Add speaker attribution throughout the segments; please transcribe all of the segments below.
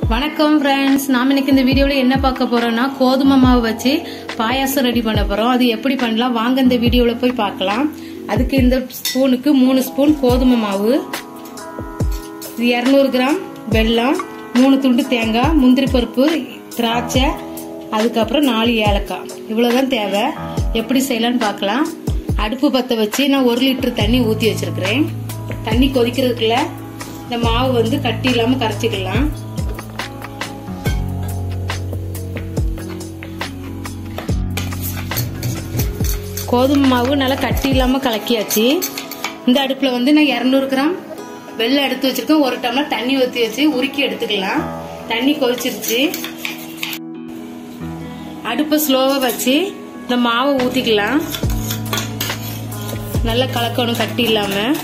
Speaker 1: வணக்கம் ஃப்ரெண்ட்ஸ் நாம இன்னைக்கு இந்த வீடியோல என்ன பார்க்க போறோம்னா கோதுமை மாவு வச்சு பாயாசம் ரெடி பண்ண போறோம் அது எப்படி பண்ணலாம் வாங்க இந்த வீடியோல போய் பார்க்கலாம் அதுக்கு இந்த ஸ்பூனுக்கு மூணு ஸ்பூன் கோதுமை மாவு இது இரநூறு கிராம் வெல்லம் மூணு துண்டு தேங்காய் முந்திரி பருப்பு திராட்சை அதுக்கப்புறம் நாலு ஏலக்காய் இவ்வளவுதான் தேவை எப்படி செய்யலாம்னு பார்க்கலாம் அடுப்பு பற்ற வச்சு நான் ஒரு லிட்டர் தண்ணி ஊற்றி வச்சிருக்கிறேன் தண்ணி கொதிக்கிறதுக்குள்ள இந்த மாவு வந்து கட்டி இல்லாமல் கரைச்சிக்கலாம் கோதுமை மாவு நல்லா கட்டி இல்லாமல் கலக்கியாச்சு இந்த அடுப்பில் வந்து நான் இரநூறு கிராம் வெள்ளம் எடுத்து வச்சிருக்கேன் ஒரு டம்ளர் தண்ணி ஊற்றி வச்சு உருக்கி எடுத்துக்கலாம் தண்ணி கொதிச்சிருச்சு அடுப்பை ஸ்லோவாக வச்சு இந்த மாவை ஊற்றிக்கலாம் நல்லா கலக்கணும் கட்டி இல்லாமல்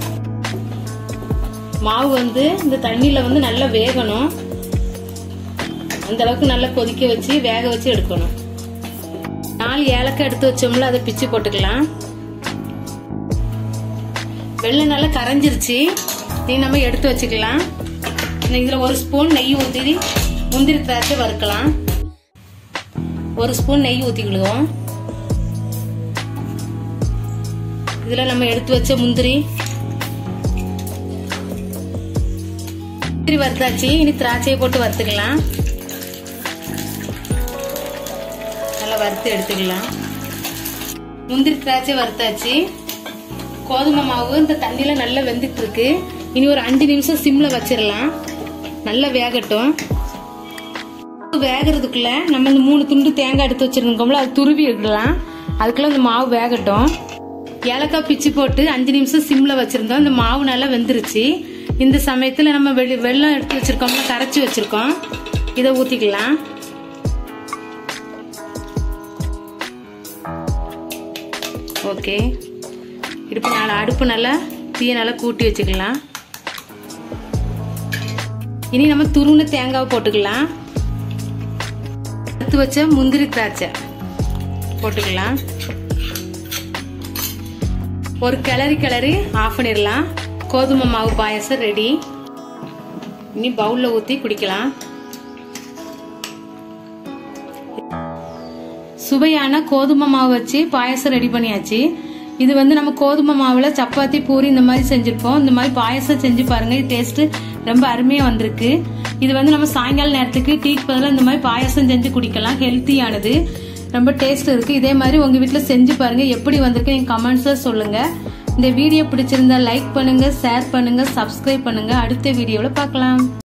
Speaker 1: மாவு வந்து இந்த தண்ணியில் வந்து நல்லா வேகணும் அந்த அளவுக்கு நல்லா கொதிக்க வச்சு வேக வச்சு எடுக்கணும் நாலு ஏலக்காய் எடுத்து வச்சோம்ல அதை பிச்சு போட்டுக்கலாம் வெள்ளம் நல்லா கரைஞ்சிருச்சு நீ நம்ம எடுத்து வச்சுக்கலாம் இதில் ஒரு ஸ்பூன் நெய் ஊற்றி முந்திரி திராட்சை வறுக்கலாம் ஒரு ஸ்பூன் நெய் ஊற்றிக்கிடுவோம் இதில் நம்ம எடுத்து வச்ச முந்திரி முந்திரி வறுத்தாச்சு இனி திராட்சையை போட்டு வறுத்துக்கலாம் நல்லா வறுத்து எடுத்துக்கலாம் முந்திரி திராட்சை வறுத்தாச்சு கோதுமை மாவு இந்த தண்ணியில நல்லா வெந்துட்டு இருக்கு இனி ஒரு அஞ்சு நிமிஷம் சிம்ல வச்சிடலாம் நல்லா வேகட்டும் வேகிறதுக்குள்ள நம்ம இந்த மூணு துண்டு தேங்காய் எடுத்து வச்சிருக்கோம்ல அது துருவி எடுக்கலாம் அதுக்குள்ள இந்த மாவு வேகட்டும் ஏலக்காய் பிச்சு போட்டு அஞ்சு நிமிஷம் சிம்ல வச்சிருந்தோம் இந்த மாவு நல்லா வெந்துருச்சு இந்த சமயத்துல நம்ம வெளி வெள்ளம் எடுத்து வச்சிருக்கோம்ல கரைச்சி வச்சிருக்கோம் இதை ஊத்திக்கலாம் ஓகே இப்போ நாலு அடுப்பு நல்லா தீய நல்லா கூட்டி வச்சுக்கலாம் இனி நம்ம துருவின தேங்காவை போட்டுக்கலாம் எடுத்து வச்ச முந்திரி திராட்சை போட்டுக்கலாம் ஒரு கிளறி கிளறி ஆஃப் பண்ணிடலாம் கோதுமை மாவு பாயசம் ரெடி இனி பவுலில் ஊற்றி குடிக்கலாம் சுவையான கோதுமை மாவு வச்சு பாயசம் ரெடி பண்ணியாச்சு இது வந்து நம்ம கோதுமை மாவுல சப்பாத்தி பூரி இந்த மாதிரி செஞ்சிருப்போம் இந்த மாதிரி பாயசம் செஞ்சு பாருங்க டேஸ்ட் ரொம்ப அருமையா வந்திருக்கு இது வந்து நம்ம சாயங்கால நேரத்துக்கு டீக்கு பதிலாக இந்த மாதிரி பாயசம் செஞ்சு குடிக்கலாம் ஹெல்த்தியானது ரொம்ப டேஸ்ட் இருக்கு இதே மாதிரி உங்க வீட்டுல செஞ்சு பாருங்க எப்படி வந்திருக்கு நீங்க கமெண்ட்ஸ்ல சொல்லுங்க இந்த வீடியோ பிடிச்சிருந்தா லைக் பண்ணுங்க ஷேர் பண்ணுங்க சப்ஸ்கிரைப் பண்ணுங்க அடுத்த வீடியோல பார்க்கலாம்